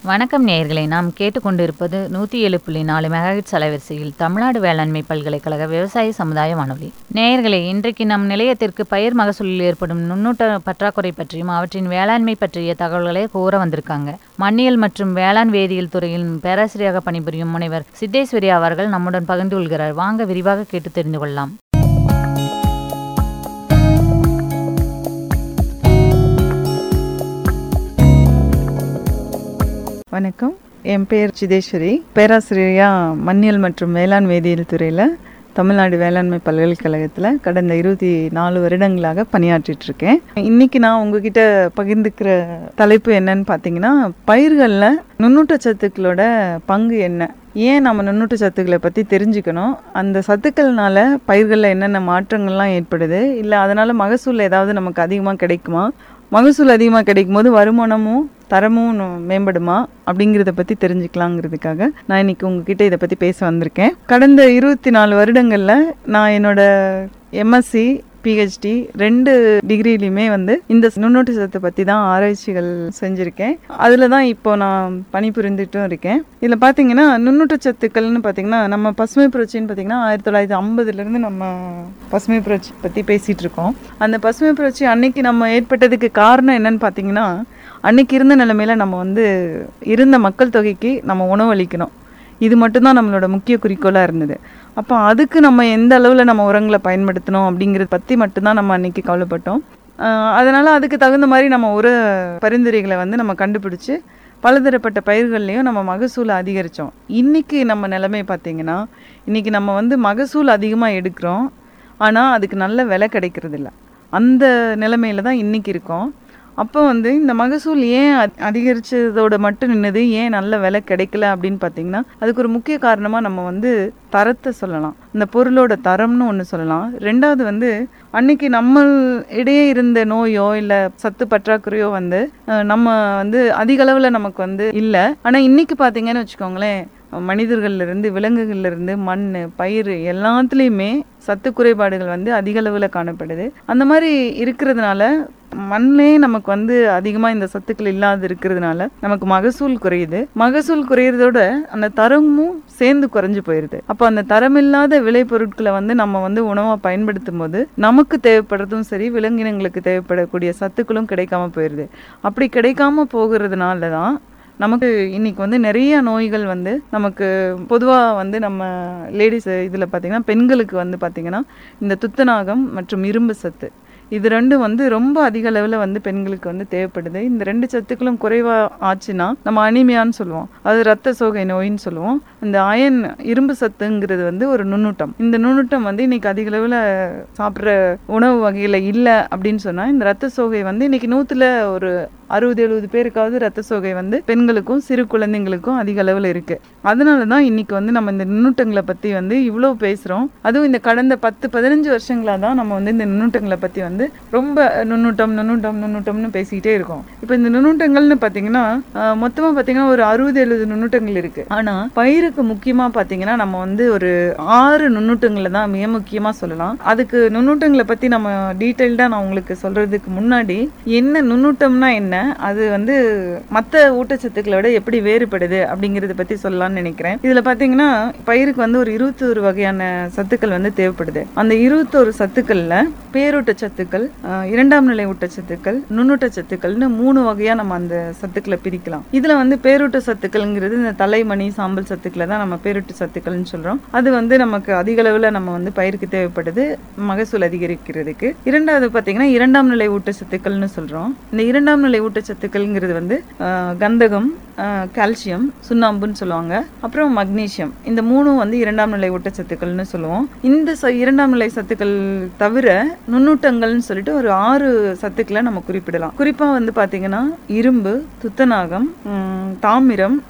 வணக்கம் நேயர்களை நாம் கேட்டுக்கொண்டிருப்பது நூற்றி ஏழு புள்ளி நாலு மெகாஹிட்ஸ் அலைவரிசையில் தமிழ்நாடு வேளாண்மை பல்கலைக்கழக விவசாய சமுதாய வானொலி நேயர்களே இன்றைக்கு நம் நிலையத்திற்கு பயிர் மகசூலில் ஏற்படும் நுண்ணூட்ட பற்றாக்குறை பற்றியும் அவற்றின் வேளாண்மை பற்றிய தகவல்களை கூற வந்திருக்காங்க மண்ணியல் மற்றும் வேளாண் வேதியியல் துறையில் பேராசிரியராக பணிபுரியும் முனைவர் சித்தேஸ்வரி அவர்கள் நம்முடன் பகிர்ந்து கொள்கிறார் வாங்க விரிவாக கேட்டு தெரிந்து கொள்ளலாம் வணக்கம் என் பேர் சிதேஸ்வரி பேராசிரியரா மண்ணியல் மற்றும் வேளாண் வேதியியல் துறையில் தமிழ்நாடு வேளாண்மை பல்கலைக்கழகத்தில் கடந்த இருபத்தி நாலு வருடங்களாக பணியாற்றிட்டு இருக்கேன் இன்னைக்கு நான் உங்ககிட்ட பகிர்ந்துக்கிற தலைப்பு என்னன்னு பார்த்தீங்கன்னா பயிர்களில் நுண்ணூட்ட சத்துக்களோட பங்கு என்ன ஏன் நம்ம நுண்ணூட்ட சத்துக்களை பற்றி தெரிஞ்சுக்கணும் அந்த சத்துக்கள்னால பயிர்களில் என்னென்ன மாற்றங்கள்லாம் ஏற்படுது இல்லை அதனால் மகசூல் ஏதாவது நமக்கு அதிகமாக கிடைக்குமா மகசூல் அதிகமாக கிடைக்கும் போது வருமானமும் தரமும் நு- மேம்படுமா அப்படிங்கிறத பற்றி தெரிஞ்சுக்கலாங்கிறதுக்காக நான் இன்னைக்கு உங்ககிட்ட இதை பற்றி பேச வந்திருக்கேன் கடந்த இருபத்தி நாலு வருடங்களில் நான் என்னோட எம்எஸ்சி பிஹெச்டி ரெண்டு டிகிரிலையுமே வந்து இந்த நுண்ணோட்ட சத்தை பற்றி தான் ஆராய்ச்சிகள் செஞ்சுருக்கேன் அதில் தான் இப்போ நான் பணிபுரிந்துட்டும் இருக்கேன் இதில் பார்த்தீங்கன்னா நுண்ணூட்ட சத்துக்கள்னு பார்த்தீங்கன்னா நம்ம பசுமை புரட்சின்னு பார்த்தீங்கன்னா ஆயிரத்தி தொள்ளாயிரத்தி ஐம்பதுலேருந்து நம்ம பசுமை புரட்சி பற்றி பேசிகிட்டு இருக்கோம் அந்த பசுமை புரட்சி அன்னைக்கு நம்ம ஏற்பட்டதுக்கு காரணம் என்னன்னு பார்த்தீங்கன்னா அன்னைக்கு இருந்த நிலைமையில நம்ம வந்து இருந்த மக்கள் தொகைக்கு நம்ம உணவளிக்கணும் இது மட்டும்தான் நம்மளோட முக்கிய குறிக்கோளாக இருந்தது அப்போ அதுக்கு நம்ம எந்த அளவில் நம்ம உரங்களை பயன்படுத்தணும் அப்படிங்கிறத பற்றி மட்டும்தான் நம்ம அன்னைக்கு கவலைப்பட்டோம் ஆஹ் அதனால அதுக்கு தகுந்த மாதிரி நம்ம உர பரிந்துரைகளை வந்து நம்ம கண்டுபிடிச்சு பலதரப்பட்ட பயிர்கள்லையும் நம்ம மகசூலை அதிகரித்தோம் இன்னைக்கு நம்ம நிலைமை பார்த்தீங்கன்னா இன்னைக்கு நம்ம வந்து மகசூல் அதிகமாக எடுக்கிறோம் ஆனால் அதுக்கு நல்ல விலை கிடைக்கிறதில்ல அந்த நிலைமையில தான் இன்னைக்கு இருக்கோம் அப்போ வந்து இந்த மகசூல் ஏன் அ- அதிகரிச்சதோட மட்டும் நின்னது ஏன் நல்ல விலை கிடைக்கல அப்படின்னு பார்த்தீங்கன்னா அதுக்கு ஒரு முக்கிய காரணமாக நம்ம வந்து தரத்தை சொல்லலாம் இந்த பொருளோட தரம்னு ஒன்று சொல்லலாம் ரெண்டாவது வந்து அன்னைக்கு நம்ம இடையே இருந்த நோயோ இல்லை சத்து பற்றாக்குறையோ வந்து அஹ், நம்ம வந்து அதிக அளவில் நமக்கு வந்து இல்லை ஆனால் இன்னைக்கு பார்த்தீங்கன்னு வச்சுக்கோங்களேன் மனிதர்கள்ல இருந்து விலங்குகள்ல இருந்து மண் பயிர் எல்லாத்துலேயுமே சத்து குறைபாடுகள் வந்து அதிக அளவில் காணப்படுது அந்த மாதிரி இருக்கிறதுனால மண்ணிலே நமக்கு வந்து அதிகமாக இந்த சத்துக்கள் இல்லாத இருக்கிறதுனால நமக்கு மகசூல் குறையுது மகசூல் குறையிறதோட அந்த தரமும் சேர்ந்து குறைஞ்சு போயிடுது அப்போ அந்த தரமில்லாத விளைபொருட்களை வந்து நம்ம வந்து உணவாக பயன்படுத்தும் போது நமக்கு தேவைப்படுறதும் சரி விலங்கினங்களுக்கு தேவைப்படக்கூடிய சத்துக்களும் கிடைக்காம போயிடுது அப்படி கிடைக்காம போகிறதுனால தான் நமக்கு இன்னைக்கு வந்து நிறைய நோய்கள் வந்து நமக்கு பொதுவாக வந்து நம்ம லேடிஸ் இதில் பார்த்தீங்கன்னா பெண்களுக்கு வந்து பார்த்தீங்கன்னா இந்த துத்தநாகம் மற்றும் இரும்பு சத்து இது ரெண்டும் வந்து ரொம்ப அதிக அளவில் வந்து பெண்களுக்கு வந்து தேவைப்படுது இந்த ரெண்டு சத்துக்களும் குறைவாக ஆச்சுன்னா நம்ம அனிமியான்னு சொல்லுவோம் அது ரத்த சோகை நோயின்னு சொல்லுவோம் இந்த அயன் இரும்பு சத்துங்கிறது வந்து ஒரு நுண்ணூட்டம் இந்த நுண்ணூட்டம் வந்து இன்னைக்கு அதிக அளவில் சாப்பிட்ற உணவு வகையில் இல்லை அப்படின்னு சொன்னால் இந்த ரத்த சோகை வந்து இன்னைக்கு நூற்றுல ஒரு அறுபது எழுபது பேருக்காவது ரத்த சோகை வந்து பெண்களுக்கும் சிறு குழந்தைங்களுக்கும் அதிக அளவில் இருக்கு அதனால தான் இன்னைக்கு வந்து நம்ம இந்த நுண்ணூட்டங்களை பற்றி வந்து இவ்வளோ பேசுகிறோம் அதுவும் இந்த கடந்த பத்து பதினஞ்சு வருஷங்களாக தான் நம்ம வந்து இந்த நுண்ணூட்டங்களை பற்றி வந்து ரொம்ப நுண்ணூட்டம் நுண்ணூட்டம் நுண்ணூட்டம்னு பேசிக்கிட்டே இருக்கோம் இப்போ இந்த நுண்ணூட்டங்கள்னு பார்த்தீங்கன்னா மொத்தமாக பார்த்தீங்கன்னா ஒரு அறுபது எழுபது நுண்ணூட்டங்கள் இருக்கு ஆனால் பயிருக்கு முக்கியமாக பார்த்தீங்கன்னா நம்ம வந்து ஒரு ஆறு நுண்ணூட்டங்களை தான் மிக முக்கியமாக சொல்லலாம் அதுக்கு நுண்ணூட்டங்களை பற்றி நம்ம டீட்டெயில்டாக நான் உங்களுக்கு சொல்றதுக்கு முன்னாடி என்ன நுண்ணூட்டம்னா என்ன அது வந்து மற்ற ஊட்டச்சத்துக்களை விட எப்படி வேறுபடுது அப்படிங்கிறத பற்றி சொல்லலாம்னு நினைக்கிறேன் இதில் பார்த்தீங்கன்னா பயிருக்கு வந்து ஒரு இருபத்தோரு வகையான சத்துக்கள் வந்து தேவைப்படுது அந்த இருபத்தோரு சத்துக்கள்ல பேரூட்ட சத்துக்கள் ஆஹ், இரண்டாம் நிலை ஊட்டச்சத்துக்கள் நுண்ணூட்ட சத்துக்கள்னு மூணு வகையா நம்ம அந்த சத்துக்களை பிரிக்கலாம் இதுல வந்து பேரூட்ட சத்துக்கள்ங்கிறது இந்த தலைமணி சாம்பல் சத்துக்களை தான் நம்ம பேரூட்ட சத்துக்கள்னு சொல்றோம் அது வந்து நமக்கு அதிக அளவுல நம்ம வந்து பயிருக்கு தேவைப்படுது மகசூல் அதிகரிக்கிறதுக்கு இரண்டாவது பார்த்தீங்கன்னா இரண்டாம் நிலை ஊட்டச்சத்துக்கள்னு சொல்றோம் இந்த இரண்டாம் நிலை ஊட்டச்சத்துக்கள்ங்கிறது வந்து ஆஹ், கந்தகம் ஆஹ், கால்சியம் சுண்ணாம்புன்னு சொல்லுவாங்க அப்புறம் மக்னீசியம் இந்த மூணும் வந்து இரண்டாம் நிலை ஊட்டச்சத்துக்கள்னு சொல்லுவோம் இந்த ச இரண்டாம் நிலை சத்துக்கள் தவிர நுண்ணூட்டங்கள்னு சொல்லிட்டு ஒரு ஆறு சத்துக்களை நம்ம குறிப்பிடலாம் குறிப்பா வந்து பாத்தீங்கன்னா இரும்பு துத்தநாகம் உம், தாமிரம்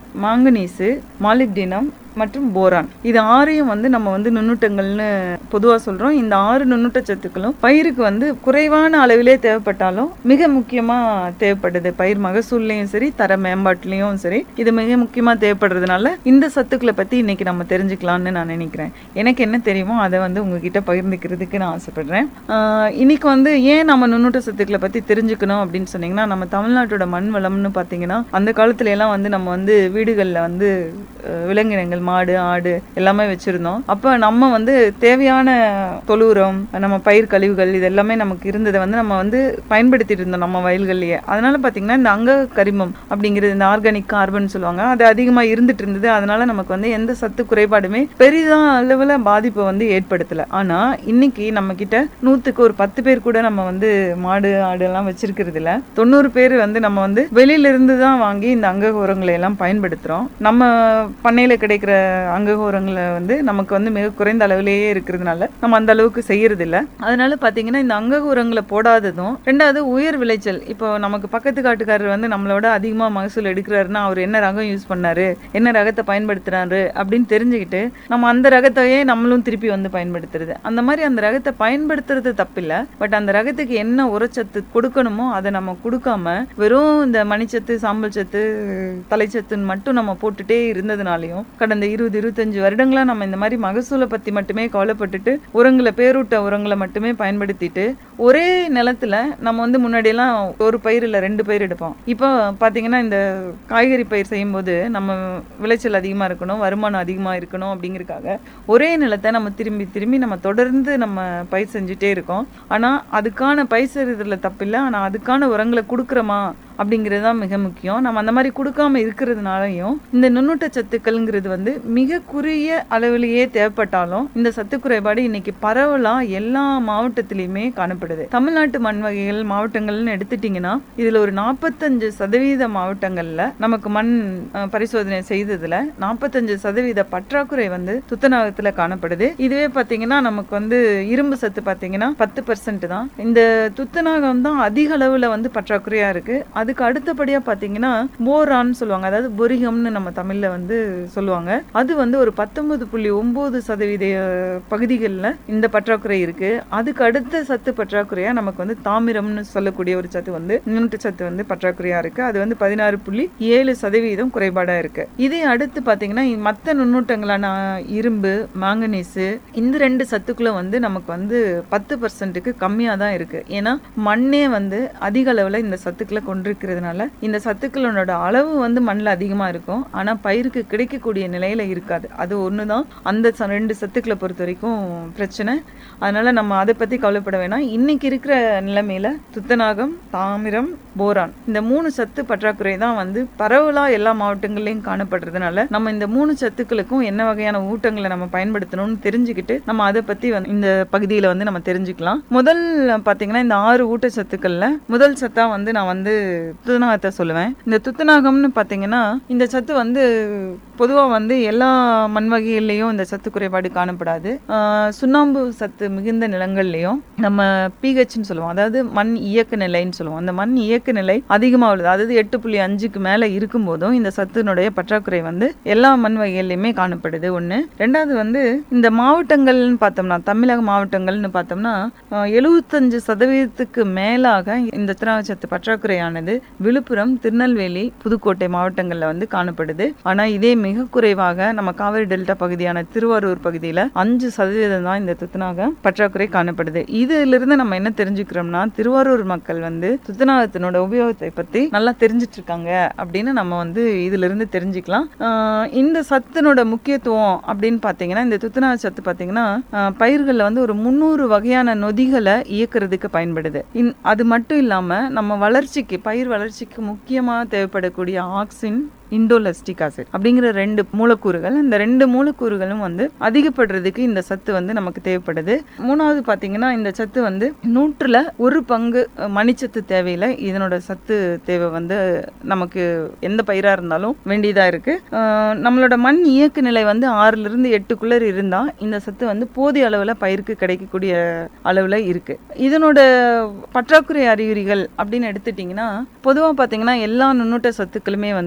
மாங்கனீசு மாலிப்டினம் மற்றும் போரான் இது ஆறையும் வந்து நம்ம வந்து நுண்ணூட்டங்கள்னு பொதுவாக சொல்கிறோம் இந்த ஆறு நுண்ணூட்ட சத்துக்களும் பயிருக்கு வந்து குறைவான அளவிலே தேவைப்பட்டாலும் மிக முக்கியமாக தேவைப்படுது பயிர் மகசூல்லையும் சரி தர மேம்பாட்டுலேயும் சரி இது மிக முக்கியமாக தேவைப்படுறதுனால இந்த சத்துக்களை பற்றி இன்னைக்கு நம்ம தெரிஞ்சுக்கலாம்னு நான் நினைக்கிறேன் எனக்கு என்ன தெரியுமோ அதை வந்து உங்ககிட்ட பகிர்ந்துக்கிறதுக்கு நான் ஆசைப்படுறேன் ஆஹ் இன்னைக்கு வந்து ஏன் நம்ம நுண்ணூட்ட சத்துக்களை பற்றி தெரிஞ்சுக்கணும் அப்படின்னு சொன்னீங்கன்னா நம்ம தமிழ்நாட்டோட மண் வளம்னு பார்த்தீங்கன்னா அந்த காலத்துல எல்லாம் வந்து நம்ம வந்து வீடுகளில் வந்து அஹ், விலங்கினங்கள் மாடு ஆடு எல்லாமே வச்சிருந்தோம் அப்போ நம்ம வந்து தேவையான தொழு உரம் நம்ம பயிர் கழிவுகள் இது எல்லாமே நமக்கு இருந்ததை வந்து நம்ம வந்து பயன்படுத்திட்டு இருந்தோம் நம்ம வயல்கள்லயே அதனால பார்த்தீங்கன்னா இந்த அங்க கரிமம் அப்படிங்கிறது இந்த ஆர்கானிக் கார்பன் சொல்லுவாங்க அது அதிகமாக இருந்துட்டு இருந்தது அதனால நமக்கு வந்து எந்த சத்து குறைபாடுமே பெரிதா அளவில் பாதிப்பை வந்து ஏற்படுத்தல ஆனா இன்னைக்கு நம்ம கிட்ட நூத்துக்கு ஒரு பத்து பேர் கூட நம்ம வந்து மாடு ஆடு எல்லாம் வச்சிருக்கிறது இல்ல தொண்ணூறு பேர் வந்து நம்ம வந்து வெளியில இருந்து தான் வாங்கி இந்த அங்க உரங்களை எல்லாம் பயன்படுத்துறோம் நம்ம பண்ணையில கிடைக்கிற அங்க உரங்களை வந்து நமக்கு வந்து மிக குறைந்த அளவிலேயே இருக்கிறதுனால நம்ம அந்த அளவுக்கு செய்யறது இல்ல அதனால பாத்தீங்கன்னா இந்த அங்க உரங்களை போடாததும் ரெண்டாவது உயர் விளைச்சல் இப்போ நமக்கு பக்கத்து காட்டுக்காரர் வந்து நம்மளோட அதிகமா மகசூல் எடுக்கிறாருன்னா அவர் என்ன ரகம் யூஸ் பண்ணாரு என்ன ரகத்தை பயன்படுத்துறாரு அப்படின்னு தெரிஞ்சுக்கிட்டு நம்ம அந்த ரகத்தையே நம்மளும் திருப்பி வந்து பயன்படுத்துறது அந்த மாதிரி அந்த ரகத்தை பயன்படுத்துறது தப்பில்ல பட் அந்த ரகத்துக்கு என்ன உரச்சத்து கொடுக்கணுமோ அதை நம்ம கொடுக்காம வெறும் இந்த மணிச்சத்து சாம்பல் சத்து தலைச்சத்துன்னு மட்டும் நம்ம போட்டுட்டே இருந்ததுனாலையும் கடந்த இருபது இருபத்தஞ்சு வருடங்களா நம்ம இந்த மாதிரி மகசூலை பத்தி மட்டுமே கவலைப்பட்டுட்டு உரங்களை பேரூட்ட உரங்களை மட்டுமே பயன்படுத்திட்டு ஒரே நிலத்துல நம்ம வந்து முன்னாடியெல்லாம் ஒரு பயிர் இல்ல ரெண்டு பயிர் எடுப்போம் இப்போ பாத்தீங்கன்னா இந்த காய்கறி பயிர் செய்யும்போது நம்ம விளைச்சல் அதிகமா இருக்கணும் வருமானம் அதிகமா இருக்கணும் அப்படிங்கறதுக்காக ஒரே நிலத்தை நம்ம திரும்பி திரும்பி நம்ம தொடர்ந்து நம்ம பயிர் செஞ்சுட்டே இருக்கோம் ஆனா அதுக்கான பயிர் செய்யறதுல தப்பில்லை ஆனா அதுக்கான உரங்களை கொடுக்குறோமா அப்படிங்கிறது தான் மிக முக்கியம் நம்ம அந்த மாதிரி கொடுக்காம இருக்கிறதுனாலையும் இந்த நுண்ணூட்ட சத்துக்கள்ங்கிறது வந்து மிக குறுகிய அளவிலேயே தேவைப்பட்டாலும் இந்த சத்து குறைபாடு இன்னைக்கு பரவலா எல்லா மாவட்டத்திலையுமே காணப்படுது தமிழ்நாட்டு மண் வகைகள் மாவட்டங்கள்னு எடுத்துட்டீங்கன்னா இதுல ஒரு நாற்பத்தஞ்சு சதவீத மாவட்டங்கள்ல நமக்கு மண் அஹ், பரிசோதனை செய்ததுல நாற்பத்தஞ்சு சதவீத பற்றாக்குறை வந்து துத்தநாகத்துல காணப்படுது இதுவே பாத்தீங்கன்னா நமக்கு வந்து இரும்பு சத்து பாத்தீங்கன்னா பத்து பர்சன்ட் தான் இந்த துத்தநாகம் தான் அதிக அளவுல வந்து பற்றாக்குறையா இருக்கு அதுக்கு அடுத்தபடியா பாத்தீங்கன்னா போரான்னு சொல்லுவாங்க அதாவது பொரிகம்னு நம்ம தமிழ்ல வந்து சொல்லுவாங்க அது வந்து ஒரு பத்தொன்பது புள்ளி ஒன்பது சதவீத பகுதிகளில் இந்த பற்றாக்குறை இருக்கு அதுக்கு அடுத்த சத்து பற்றாக்குறையா நமக்கு வந்து தாமிரம்னு சொல்லக்கூடிய ஒரு சத்து வந்து நுண்ணூட்ட சத்து வந்து பற்றாக்குறையா இருக்கு அது வந்து பதினாறு புள்ளி ஏழு சதவீதம் குறைபாடா இருக்கு இதே அடுத்து பாத்தீங்கன்னா மற்ற நுண்ணூட்டங்களான இரும்பு மாங்கனீசு இந்த ரெண்டு சத்துக்களும் வந்து நமக்கு வந்து பத்து பர்சன்ட்டுக்கு கம்மியா தான் இருக்கு ஏன்னா மண்ணே வந்து அதிக அளவுல இந்த சத்துக்களை கொண்டிருக்கிறதுனால இந்த சத்துக்களோட அளவு வந்து மண்ணில் அதிகமா இருக்கும் ஆனா பயிருக்கு கிடைக்கக்கூடிய நிலையில இருக்காது அது ஒண்ணுதான் அந்த ச- ரெண்டு சத்துக்களை பொறுத்த வரைக்கும் பிரச்சனை அதனால நம்ம அதை பத்தி கவலைப்பட வேணாம் இன்னைக்கு இருக்கிற நிலைமையில துத்தநாகம் தாமிரம் போரான் இந்த மூணு சத்து பற்றாக்குறை தான் வந்து பரவலா எல்லா மாவட்டங்கள்லயும் காணப்படுறதுனால நம்ம இந்த மூணு சத்துக்களுக்கும் என்ன வகையான ஊட்டங்களை நம்ம பயன்படுத்தணும்னு தெரிஞ்சுக்கிட்டு நம்ம அதை பத்தி வந்து இந்த பகுதியில வந்து நம்ம தெரிஞ்சுக்கலாம் முதல் பாத்தீங்கன்னா இந்த ஆறு ஊட்டச்சத்துக்கள்ல முதல் சத்தா வந்து நான் வந்து துத்தநாகத்தை சொல்லுவேன் இந்த துத்தநாகம்னு பாத்தீங்கன்னா இந்த சத்து வந்து பொதுவா வந்து எல்லா மண் வகைகள்லயும் இந்த சத்து குறைபாடு காணப்படாது ஆஹ் சுண்ணாம்பு சத்து மிகுந்த நிலங்கள்லயும் நம்ம பிஹெச்னு சொல்லுவோம் அதாவது மண் இயக்க நிலைன்னு சொல்லுவோம் அந்த மண் இயக்க நிலை அதிகமா உள்ளது அதாவது எட்டு புள்ளி அஞ்சுக்கு மேல இருக்கும்போதும் இந்த சத்துனுடைய பற்றாக்குறை வந்து எல்லா மண் வகைகள்லயுமே காணப்படுது ஒண்ணு ரெண்டாவது வந்து இந்த மாவட்டங்கள்னு பார்த்தோம்னா தமிழக மாவட்டங்கள்னு பார்த்தோம்னா ஆஹ் எழுபத்தஞ்சு சதவீதத்துக்கு மேலாக இந்த திராவச்சத்து பற்றாக்குறையானது விழுப்புரம் திருநெல்வேலி புதுக்கோட்டை மாவட்டங்கள்ல வந்து காணப்படுது ஆனா இதே மிக குறைவாக நம்ம காவிரி டெல்டா பகுதியான திருவாரூர் பகுதியில அஞ்சு சதவீதம் தான் இந்த துத்தநாக பற்றாக்குறை காணப்படுது இதுல இருந்து நம்ம என்ன தெரிஞ்சுக்கிறோம்னா திருவாரூர் மக்கள் வந்து துத்தநாகத்தினோட உபயோகத்தை பத்தி நல்லா தெரிஞ்சிட்டு இருக்காங்க அப்படின்னு நம்ம வந்து இதுல இருந்து தெரிஞ்சுக்கலாம் ஆஹ் இந்த சத்தினோட முக்கியத்துவம் அப்படின்னு பாத்தீங்கன்னா இந்த துத்தநாக சத்து பாத்தீங்கன்னா ஆஹ் பயிர்கள்ல வந்து ஒரு முந்நூறு வகையான நொதிகளை இயக்குறதுக்கு பயன்படுது இன்- அது மட்டும் இல்லாம நம்ம வளர்ச்சிக்கு பயிர் வளர்ச்சிக்கு முக்கியமா தேவைப்படக்கூடிய ஆக்சின் இண்டோலஸ்டிக் ஆசிட் அப்படிங்கிற ரெண்டு மூலக்கூறுகள் இந்த ரெண்டு மூலக்கூறுகளும் வந்து அதிகப்படுறதுக்கு இந்த சத்து வந்து நமக்கு தேவைப்படுது மூணாவது பாத்தீங்கன்னா இந்த சத்து வந்து நூற்றுல ஒரு பங்கு அஹ், மணிச்சத்து தேவையில்லை இதனோட சத்து தேவை வந்து நமக்கு எந்த பயிரா இருந்தாலும் வேண்டியதா இருக்கு அஹ், நம்மளோட மண் இயக்கு நிலை வந்து ஆறுல இருந்து எட்டுக்குள்ள இருந்தா இந்த சத்து வந்து போதிய அளவுல பயிருக்கு கிடைக்கக்கூடிய அளவுல இருக்கு இதனோட பற்றாக்குறை அறிகுறிகள் அப்படின்னு எடுத்துட்டீங்கன்னா பொதுவா பாத்தீங்கன்னா எல்லா நுண்ணூட்ட சத்துக்களுமே வந்து நம்ம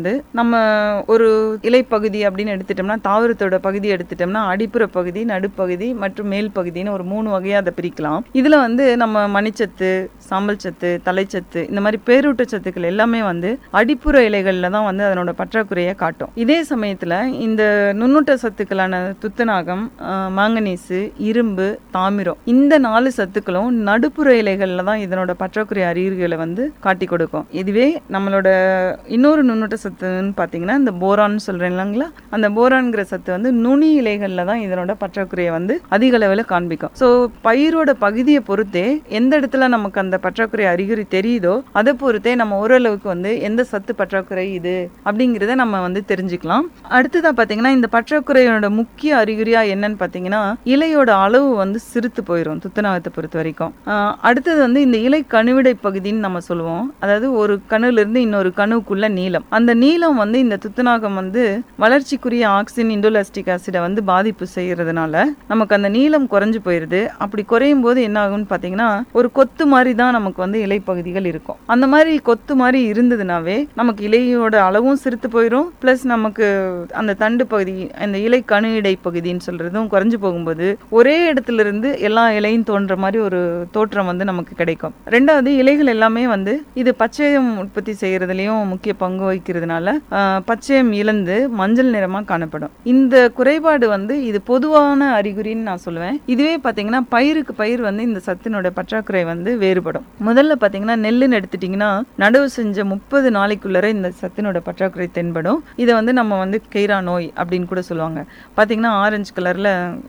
நம்ம ஒரு இலைப்பகுதி அப்படின்னு எடுத்துட்டோம்னா தாவரத்தோட பகுதி எடுத்துட்டோம்னா அடிப்புற பகுதி நடுப்பகுதி மற்றும் மேல் பகுதின்னு ஒரு மூணு வகையாக அதை பிரிக்கலாம் இதில் வந்து நம்ம மணிச்சத்து சாம்பல் சத்து தலைச்சத்து இந்த மாதிரி பேரூட்ட சத்துக்கள் எல்லாமே வந்து அடிப்புற இலைகளில் தான் வந்து அதனோட பற்றாக்குறையை காட்டும் இதே சமயத்தில் இந்த நுண்ணூட்ட சத்துக்களான துத்தநாகம் ஆஹ், மாங்கனீசு இரும்பு தாமிரம் இந்த நாலு சத்துக்களும் நடுப்புற இலைகளில் தான் இதனோட பற்றாக்குறை அறிகுறிகளை வந்து காட்டி கொடுக்கும் இதுவே நம்மளோட இன்னொரு நுண்ணூட்ட சத்துன்னு பார்த்தீங்கன்னா இந்த போரான்னு சொல்கிறேன் இல்லைங்களா அந்த போரான்ங்கிற சத்து வந்து நுனி இலைகளில் தான் இதனோட பற்றாக்குறையை வந்து அதிக அளவில் காண்பிக்கும் ஸோ பயிரோட பகுதியை பொறுத்தே எந்த இடத்துல நமக்கு அந்த பற்றாக்குறை அறிகுறி தெரியுதோ அதை பொறுத்தே நம்ம ஓரளவுக்கு வந்து எந்த சத்து பற்றாக்குறை இது அப்படிங்கிறத நம்ம வந்து தெரிஞ்சுக்கலாம் அடுத்ததாக பார்த்தீங்கன்னா இந்த பற்றாக்குறையோட முக்கிய அறிகுறியா என்னன்னு பார்த்தீங்கன்னா இலையோட அளவு வந்து சிறுத்து போயிடும் துத்தநாகத்தை பொறுத்த வரைக்கும் ஆஹ் அடுத்தது வந்து இந்த இலை கணுவிடை பகுதின்னு நம்ம சொல்லுவோம் அதாவது ஒரு கணுல இருந்து இன்னொரு கணுவுக்குள்ள நீளம் அந்த நீளம் வந்து இந்த துத்தநாகம் வந்து வளர்ச்சிக்குரிய ஆக்சின் இண்டோலாஸ்டிக் ஆசிடை வந்து பாதிப்பு செய்யறதுனால நமக்கு அந்த நீளம் குறைஞ்சு போயிருது அப்படி குறையும் போது என்ன ஆகும்னு பார்த்தீங்கன்னா ஒரு கொத்து மாதிரி தான் நமக்கு வந்து இலைப்பகுதிகள் இருக்கும் அந்த மாதிரி கொத்து மாதிரி இருந்ததுனாவே நமக்கு இலையோட அளவும் சிறுத்து போயிடும் ப்ளஸ் நமக்கு அந்த தண்டு பகுதி அந்த இலை கணு இடை பகுதின்னு சொல்றதும் குறைஞ்சு போகும்போது ஒரே இடத்துல இருந்து எல்லா இலையும் தோன்ற மாதிரி ஒரு தோற்றம் வந்து நமக்கு கிடைக்கும் ரெண்டாவது இலைகள் எல்லாமே வந்து இது பச்சையம் உற்பத்தி செய்யறதுலயும் முக்கிய பங்கு வகிக்கிறதுனால ஆஹ், பச்சையம் இழந்து மஞ்சள் நிறமா காணப்படும் இந்த குறைபாடு வந்து இது பொதுவான அறிகுறின்னு நான் சொல்லுவேன் இதுவே பாத்தீங்கன்னா பயிருக்கு பயிர் வந்து இந்த சத்தினோட பற்றாக்குறை வந்து வேறுபடும் முதல்ல பாத்தீங்கன்னா நெல்லுன்னு எடுத்துட்டீங்கன்னா நடவு செஞ்ச முப்பது நாளைக்குள்ளர இந்த சத்தினோட பற்றாக்குறை தென்படும் இதை வந்து நம்ம வந்து கெய்ரா நோய் அப்படின்னு கூட சொல்லுவாங்க பாத்தீங்கன்னா ஆரஞ்சு கலர்ல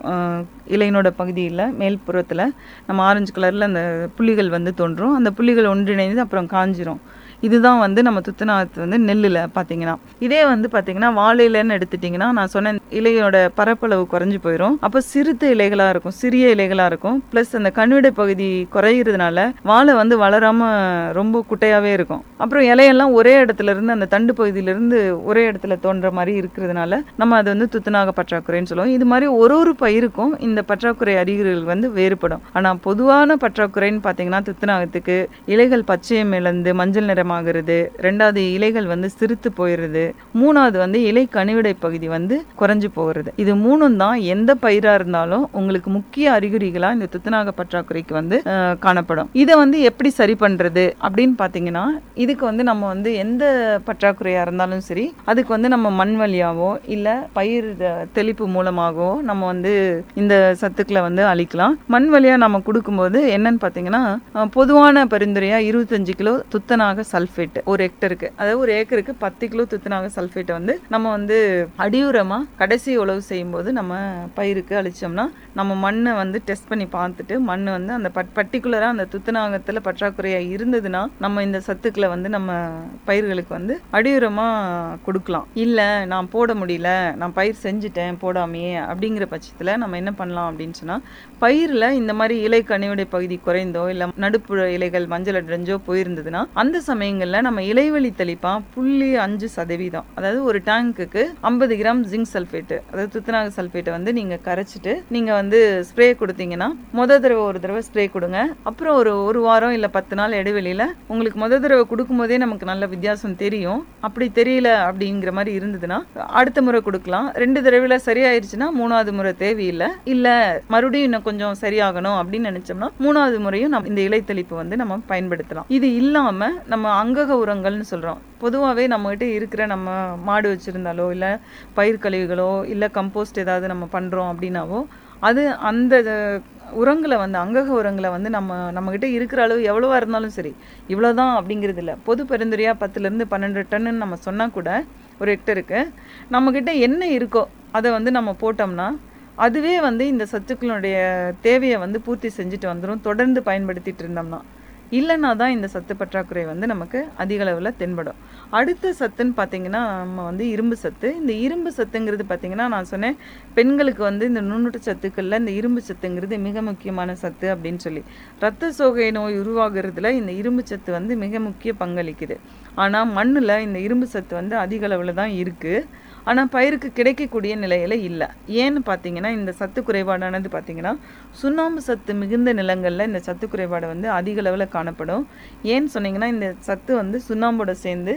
இலையினோட பகுதியில் மேல் புறத்தில் நம்ம ஆரஞ்சு கலரில் அந்த புள்ளிகள் வந்து தோன்றும் அந்த புள்ளிகள் ஒன்றிணைந்து அப்புறம் காஞ்சிரும் இதுதான் வந்து நம்ம துத்தநாகத்து வந்து நெல்லில் பார்த்தீங்கன்னா இதே வந்து பார்த்தீங்கன்னா வாழை இலைன்னு எடுத்துட்டிங்கன்னா நான் சொன்ன இலையோட பரப்பளவு குறைஞ்சு போயிடும் அப்போ சிறுத்து இலைகளாக இருக்கும் சிறிய இலைகளாக இருக்கும் ப்ளஸ் அந்த கண்விடை பகுதி குறையிறதுனால வாழை வந்து வளராம ரொம்ப குட்டையாகவே இருக்கும் அப்புறம் இலையெல்லாம் ஒரே இடத்துல இருந்து அந்த தண்டு பகுதியிலிருந்து ஒரே இடத்துல தோன்ற மாதிரி இருக்கிறதுனால நம்ம அது வந்து துத்தநாக பற்றாக்குறைன்னு சொல்லுவோம் இது மாதிரி ஒரு ஒரு பயிருக்கும் இந்த பற்றாக்குறை அறிகுறிகள் வந்து வேறுபடும் ஆனால் பொதுவான பற்றாக்குறைன்னு பார்த்தீங்கன்னா துத்தநாகத்துக்கு இலைகள் பச்சையம் இழந்து மஞ்சள் நிறமாகிறது ரெண்டாவது இலைகள் வந்து சிறுத்து போயிடுது மூணாவது வந்து இலை கனிவிடை பகுதி வந்து குறைஞ்சு போகிறது இது மூணும் தான் எந்த பயிராக இருந்தாலும் உங்களுக்கு முக்கிய அறிகுறிகளாக இந்த துத்தநாக பற்றாக்குறைக்கு வந்து அஹ், காணப்படும் இதை வந்து எப்படி சரி பண்ணுறது அப்படின்னு பார்த்தீங்கன்னா இதுக்கு வந்து நம்ம வந்து எந்த பற்றாக்குறையாக இருந்தாலும் சரி அதுக்கு வந்து நம்ம மண் வழியாவோ இல்லை பயிர் த- தெளிப்பு மூலமாகவோ நம்ம வந்து இந்த சத்துக்களை வந்து அளிக்கலாம் மண் வழியாக நம்ம கொடுக்கும்போது என்னன்னு பார்த்தீங்கன்னா அஹ், பொதுவான பரிந்துரையாக இருபத்தஞ்சு கிலோ துத்தநாக சல்ஃபேட் ஒரு ஹெக்டருக்கு அதாவது ஒரு ஏக்கருக்கு பத்து கிலோ துத்தநாக சல்ஃபேட்டை வந்து நம்ம வந்து அடியுரமாக கடைசி உழவு செய்யும்போது நம்ம பயிருக்கு அளிச்சோம்னா நம்ம மண்ணை வந்து டெஸ்ட் பண்ணி பார்த்துட்டு மண் வந்து அந்த பட் பர்டிகுலராக அந்த துத்தநாகத்தில் பற்றாக்குறையாக இருந்ததுன்னா நம்ம இந்த சத்துக்களை வந்து நம்ம பயிர்களுக்கு வந்து அடியுரமாக கொடுக்கலாம் இல்லை நான் போட முடியல நான் பயிர் செஞ்சுட்டேன் போடாமையே அப்படிங்கிற பட்சத்தில் நம்ம என்ன பண்ணலாம் அப்படின்னு சொன்னால் பயிரில் இந்த மாதிரி இலை கனிவுடை பகுதி குறைந்தோ இல்லை நடுப்புற இலைகள் மஞ்சள் அடைஞ்சோ போயிருந்ததுன்னா அந்த சமயங்களில் நம்ம இலைவெளி தெளிப்பா புள்ளி அஞ்சு சதவீதம் அதாவது ஒரு டேங்க்குக்கு ஐம்பது கிராம் ஜிங்க் சல்ஃபேட்டு அதாவது துத்தநாக சல்ஃபேட்டை வந்து நீங்கள் கரைச்சிட்டு நீங்கள் வந்து ஸ்ப்ரே கொடுத்தீங்கன்னா முத தடவை ஒரு தடவை ஸ்ப்ரே கொடுங்க அப்புறம் ஒரு ஒரு வாரம் இல்லை பத்து நாள் இடைவெளியில் உங்களுக்கு முத தடவை கொடுக்கும்போதே நமக்கு நல்ல வித்தியாசம் தெரியும் அப்படி தெரியல அப்படிங்கிற மாதிரி இருந்ததுன்னா அடுத்த முறை கொடுக்கலாம் ரெண்டு தடவையில் சரியாயிருச்சுன்னா மூணாவது முறை தேவையில்லை இல்லை மறுபடியும் இன்னும் கொஞ்சம் சரியாகணும் அப்படின்னு நினைச்சோம்னா மூணாவது முறையும் நம்ம இந்த இலை தெளிப்பு வந்து நம்ம பயன்படுத்தலாம் இது இல்லாம நம்ம அங்கக உரங்கள்னு சொல்றோம் பொதுவாகவே நம்மகிட்ட இருக்கிற நம்ம மாடு வச்சிருந்தாலோ இல்லை பயிர் கழிவுகளோ இல்லை கம்போஸ்ட் ஏதாவது நம்ம பண்றோம் அப்படின்னாவோ அது அந்த உரங்களை வந்து அங்கக உரங்களை வந்து நம்ம நம்மக்கிட்ட இருக்கிற அளவு எவ்வளவா இருந்தாலும் சரி இவ்வளோதான் அப்படிங்கிறது இல்லை பொது பரிந்துரையாக பத்துலேருந்து பன்னெண்டு டன்னுன்னு நம்ம சொன்னால் கூட ஒரு ஹெக்டருக்கு நம்மக்கிட்ட என்ன இருக்கோ அதை வந்து நம்ம போட்டோம்னா அதுவே வந்து இந்த சத்துக்களுடைய தேவையை வந்து பூர்த்தி செஞ்சுட்டு வந்துடும் தொடர்ந்து பயன்படுத்திட்டு இருந்தோம்னா இல்லைன்னா தான் இந்த சத்து பற்றாக்குறை வந்து நமக்கு அதிக அளவில் தென்படும் அடுத்த சத்துன்னு பார்த்தீங்கன்னா நம்ம வந்து இரும்பு சத்து இந்த இரும்பு சத்துங்கிறது பார்த்தீங்கன்னா நான் சொன்னேன் பெண்களுக்கு வந்து இந்த நுண்ணுட்ட சத்துக்களில் இந்த இரும்பு சத்துங்கிறது மிக முக்கியமான சத்து அப்படின்னு சொல்லி ரத்த சோகை நோய் உருவாகிறதுல இந்த இரும்பு சத்து வந்து மிக முக்கிய பங்களிக்குது ஆனால் மண்ணில் இந்த இரும்பு சத்து வந்து அதிக அளவில் தான் இருக்குது ஆனால் பயிருக்கு கிடைக்கக்கூடிய நிலையில் இல்லை ஏன்னு பார்த்தீங்கன்னா இந்த சத்து குறைபாடானது பார்த்தீங்கன்னா சுண்ணாம்பு சத்து மிகுந்த நிலங்களில் இந்த சத்து குறைபாடு வந்து அதிக அளவில் காணப்படும் ஏன்னு சொன்னீங்கன்னா இந்த சத்து வந்து சுண்ணாம்போட சேர்ந்து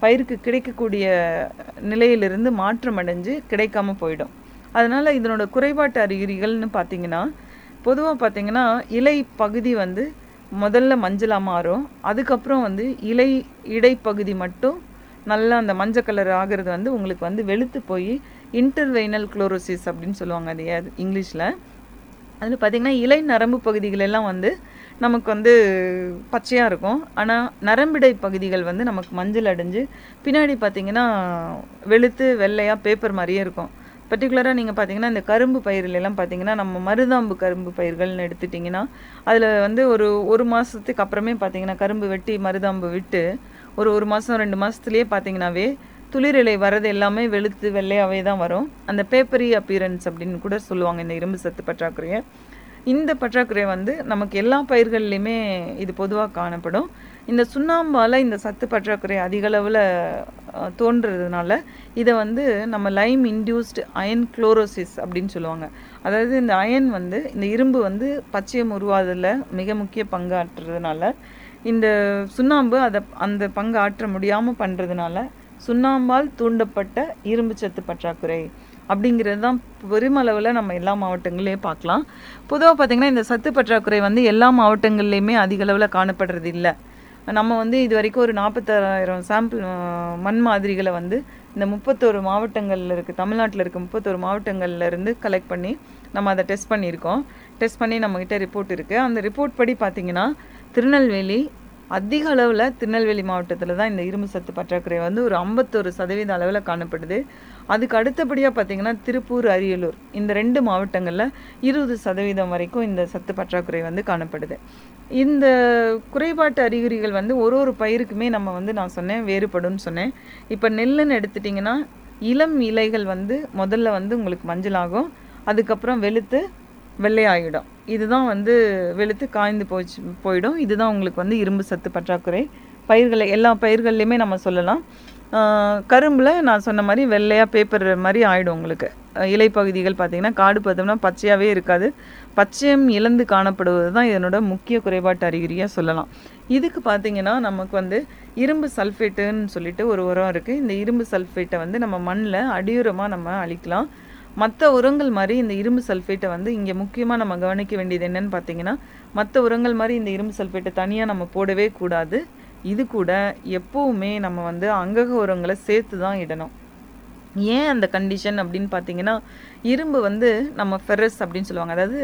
பயிருக்கு கிடைக்கக்கூடிய நிலையிலிருந்து மாற்றம் அடைஞ்சு கிடைக்காம போயிடும் அதனால் இதனோட குறைபாட்டு அறிகுறிகள்னு பார்த்தீங்கன்னா பொதுவாக பார்த்தீங்கன்னா இலை பகுதி வந்து முதல்ல மஞ்சளாக மாறும் அதுக்கப்புறம் வந்து இலை இடைப்பகுதி மட்டும் நல்லா அந்த மஞ்சள் கலர் ஆகிறது வந்து உங்களுக்கு வந்து வெளுத்து போய் இன்டர்வைனல் குளோரோசிஸ் அப்படின்னு சொல்லுவாங்க அது ஏ- இங்கிலீஷில் அதில் பார்த்தீங்கன்னா இலை நரம்பு பகுதிகள் எல்லாம் வந்து நமக்கு வந்து பச்சையாக இருக்கும் ஆனால் நரம்பிடை பகுதிகள் வந்து நமக்கு மஞ்சள் அடைஞ்சு பின்னாடி பார்த்தீங்கன்னா வெளுத்து வெள்ளையாக பேப்பர் மாதிரியே இருக்கும் பர்டிகுலராக நீங்கள் பார்த்தீங்கன்னா இந்த கரும்பு பயிர்கள் எல்லாம் பார்த்தீங்கன்னா நம்ம மருதாம்பு கரும்பு பயிர்கள்னு எடுத்துட்டிங்கன்னா அதில் வந்து ஒரு ஒரு மாதத்துக்கு அப்புறமே பார்த்தீங்கன்னா கரும்பு வெட்டி மருதாம்பு விட்டு ஒரு ஒரு மாதம் ரெண்டு மாதத்துலேயே பார்த்தீங்கன்னாவே துளிரிலை வரது எல்லாமே வெளுத்து வெள்ளையாகவே தான் வரும் அந்த பேப்பரி அப்பியரன்ஸ் அப்படின்னு கூட சொல்லுவாங்க இந்த இரும்பு சத்து பற்றாக்குறையை இந்த பற்றாக்குறை வந்து நமக்கு எல்லா பயிர்கள்லையுமே இது பொதுவாக காணப்படும் இந்த சுண்ணாம்பால் இந்த சத்து பற்றாக்குறை அதிக அளவில் தோன்றதுனால இதை வந்து நம்ம லைம் இன்டியூஸ்டு அயன் குளோரோசிஸ் அப்படின்னு சொல்லுவாங்க அதாவது இந்த அயன் வந்து இந்த இரும்பு வந்து பச்சையம் உருவாததில் மிக முக்கிய பங்காற்றுறதுனால இந்த சுண்ணாம்பு அதை அந்த பங்கு ஆற்ற முடியாமல் பண்ணுறதுனால சுண்ணாம்பால் தூண்டப்பட்ட இரும்பு சத்து பற்றாக்குறை அப்படிங்கிறது தான் பெருமளவில் நம்ம எல்லா மாவட்டங்கள்லேயும் பார்க்கலாம் பொதுவாக பார்த்திங்கன்னா இந்த சத்து பற்றாக்குறை வந்து எல்லா மாவட்டங்கள்லேயுமே அதிக அளவில் காணப்படுறது இல்லை நம்ம வந்து இது வரைக்கும் ஒரு நாற்பத்தாயிரம் சாம்பிள் மண் மாதிரிகளை வந்து இந்த முப்பத்தோரு மாவட்டங்களில் இருக்குது தமிழ்நாட்டில் இருக்க முப்பத்தோரு மாவட்டங்கள்ல இருந்து கலெக்ட் பண்ணி நம்ம அதை டெஸ்ட் பண்ணியிருக்கோம் டெஸ்ட் பண்ணி நம்மக்கிட்ட ரிப்போர்ட் இருக்குது அந்த ரிப்போர்ட் படி பார்த்திங்கன்னா திருநெல்வேலி அதிக அளவில் திருநெல்வேலி மாவட்டத்தில் தான் இந்த இரும்பு சத்து பற்றாக்குறை வந்து ஒரு ஐம்பத்தொரு சதவீத அளவில் காணப்படுது அதுக்கு அடுத்தபடியாக பார்த்தீங்கன்னா திருப்பூர் அரியலூர் இந்த ரெண்டு மாவட்டங்களில் இருபது சதவீதம் வரைக்கும் இந்த சத்து பற்றாக்குறை வந்து காணப்படுது இந்த குறைபாட்டு அறிகுறிகள் வந்து ஒரு ஒரு பயிருக்குமே நம்ம வந்து நான் சொன்னேன் வேறுபடும்னு சொன்னேன் இப்போ நெல்லுன்னு எடுத்துட்டிங்கன்னா இளம் இலைகள் வந்து முதல்ல வந்து உங்களுக்கு மஞ்சளாகும் அதுக்கப்புறம் வெளுத்து வெள்ளையாயிடும் இதுதான் வந்து வெளுத்து காய்ந்து போச்சு போயிடும் இதுதான் உங்களுக்கு வந்து இரும்பு சத்து பற்றாக்குறை பயிர்களை எல்லா பயிர்கள்லையுமே நம்ம சொல்லலாம் ஆஹ் கரும்புல நான் சொன்ன மாதிரி வெள்ளையாக பேப்பர் மாதிரி ஆயிடும் உங்களுக்கு அஹ் இலைப்பகுதிகள் பார்த்தீங்கன்னா காடு பார்த்தோம்னா பச்சையாகவே இருக்காது பச்சையம் இழந்து காணப்படுவது தான் இதனோட முக்கிய குறைபாட்டு அறிகுறியாக சொல்லலாம் இதுக்கு பார்த்தீங்கன்னா நமக்கு வந்து இரும்பு சல்ஃபேட்டுன்னு சொல்லிட்டு ஒரு உரம் இருக்குது இந்த இரும்பு சல்ஃபேட்டை வந்து நம்ம மண்ணில் அடியுரமாக நம்ம அழிக்கலாம் மற்ற உரங்கள் மாதிரி இந்த இரும்பு சல்ஃபேட்டை வந்து இங்கே முக்கியமாக நம்ம கவனிக்க வேண்டியது என்னன்னு பார்த்தீங்கன்னா மற்ற உரங்கள் மாதிரி இந்த இரும்பு சல்ஃபேட்டை தனியாக நம்ம போடவே கூடாது இது கூட எப்போவுமே நம்ம வந்து அங்கக உரங்களை சேர்த்து தான் இடணும் ஏன் அந்த கண்டிஷன் அப்படின்னு பார்த்தீங்கன்னா இரும்பு வந்து நம்ம ஃபெரஸ் அப்படின்னு சொல்லுவாங்க அதாவது